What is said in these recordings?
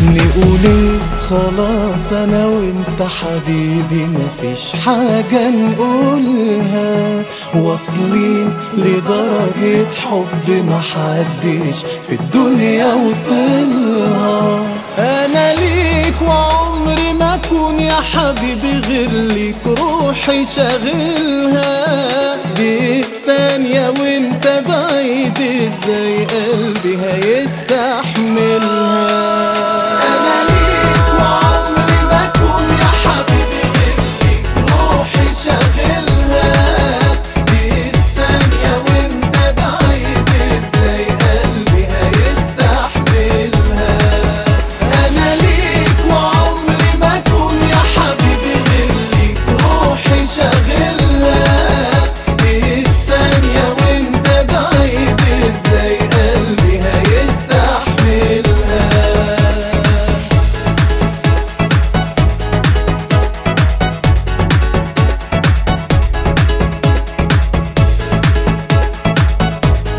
نقول خلاص انا وانت حبيبي مفيش حاجة نقولها واصلين لدرجة حب محدش في الدنيا وصلها انا ليك وعمري ما اكون يا حبيبي غير ليك روحي شاغلها دي الثانية وانت بعيد ازاي قلبي هيستحملها انا ليك وعمري ما اكون يا حبيبي غير ليك روحي شاغلها دي الثانية وانت بعيد ازاي قلبي هيستحملها انا ليك وعمري ما اكون يا حبيبي غير ليك روحي شاغلها دي الثانية وانت بعيد ازاي قلبي هيستحملها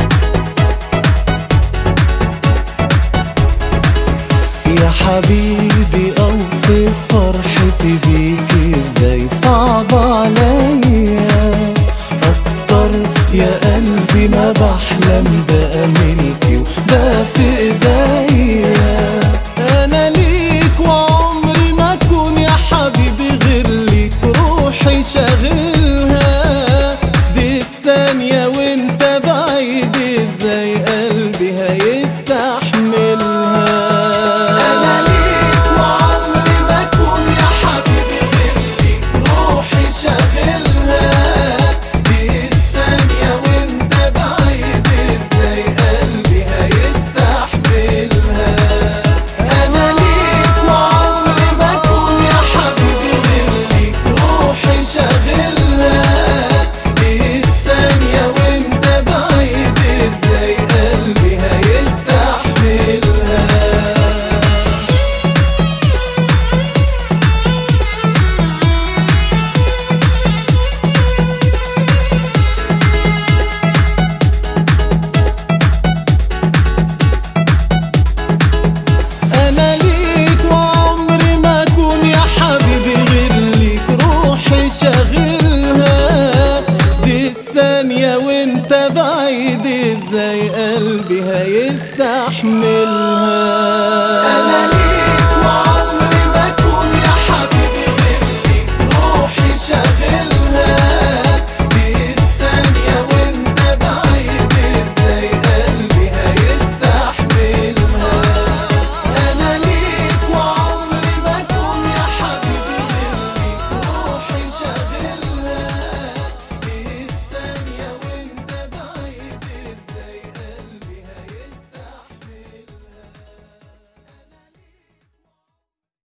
يا حبيبي